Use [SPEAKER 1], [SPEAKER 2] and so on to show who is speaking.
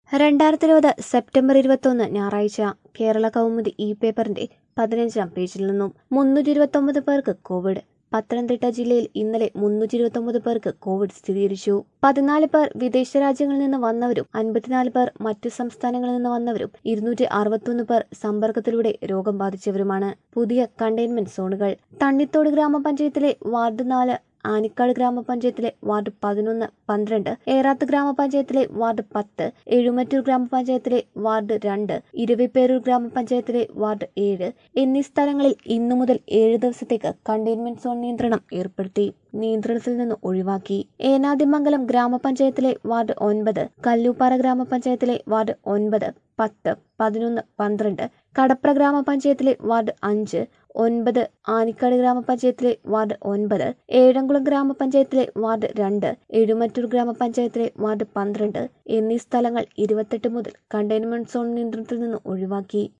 [SPEAKER 1] രണ്ടായിരത്തി ഇരുപത് സെപ്റ്റംബർ ഇരുപത്തൊന്ന് ഞായറാഴ്ച കേരള കൗമുദി ഇ പേപ്പറിന്റെ പതിനഞ്ചാം പേജിൽ നിന്നും മുന്നൂറ്റി ഇരുപത്തൊമ്പത് പേർക്ക് കോവിഡ് പത്തനംതിട്ട ജില്ലയിൽ ഇന്നലെ മുന്നൂറ്റി ഇരുപത്തൊമ്പത് പേർക്ക് കോവിഡ് സ്ഥിരീകരിച്ചു പതിനാല് പേർ വിദേശ രാജ്യങ്ങളിൽ നിന്ന് വന്നവരും അൻപത്തിനാല് പേർ മറ്റു സംസ്ഥാനങ്ങളിൽ നിന്ന് വന്നവരും ഇരുന്നൂറ്റി അറുപത്തൊന്ന് പേർ സമ്പർക്കത്തിലൂടെ രോഗം ബാധിച്ചവരുമാണ് പുതിയ കണ്ടെയ്ൻമെന്റ് സോണുകൾ തണ്ണിത്തോട് ഗ്രാമപഞ്ചായത്തിലെ വാർഡ് നാല് ആനിക്കാട് ഗ്രാമപഞ്ചായത്തിലെ വാർഡ് പതിനൊന്ന് പന്ത്രണ്ട് ഏറാത്ത് ഗ്രാമപഞ്ചായത്തിലെ വാർഡ് പത്ത് എഴുമറ്റൂർ ഗ്രാമപഞ്ചായത്തിലെ വാർഡ് രണ്ട് ഇരുവിപ്പേരൂർ ഗ്രാമപഞ്ചായത്തിലെ വാർഡ് ഏഴ് എന്നീ സ്ഥലങ്ങളിൽ ഇന്നു മുതൽ ഏഴ് ദിവസത്തേക്ക് കണ്ടെയ്ൻമെന്റ് സോൺ നിയന്ത്രണം ഏർപ്പെടുത്തി നിയന്ത്രണത്തിൽ നിന്ന് ഒഴിവാക്കി ഏനാദിമംഗലം ഗ്രാമപഞ്ചായത്തിലെ വാർഡ് ഒൻപത് കല്ലൂപ്പാറ ഗ്രാമപഞ്ചായത്തിലെ വാർഡ് ഒൻപത് പത്ത് പതിനൊന്ന് പന്ത്രണ്ട് കടപ്ര ഗ്രാമപഞ്ചായത്തിലെ വാർഡ് അഞ്ച് ഒൻപത് ആനിക്കാട് ഗ്രാമപഞ്ചായത്തിലെ വാർഡ് ഒൻപത് ഏഴംകുളം ഗ്രാമപഞ്ചായത്തിലെ വാർഡ് രണ്ട് എഴുമറ്റൂർ ഗ്രാമപഞ്ചായത്തിലെ വാർഡ് പന്ത്രണ്ട് എന്നീ സ്ഥലങ്ങൾ ഇരുപത്തെട്ട് മുതൽ കണ്ടെയ്ൻമെന്റ് സോൺ നിയന്ത്രണത്തിൽ നിന്ന് ഒഴിവാക്കി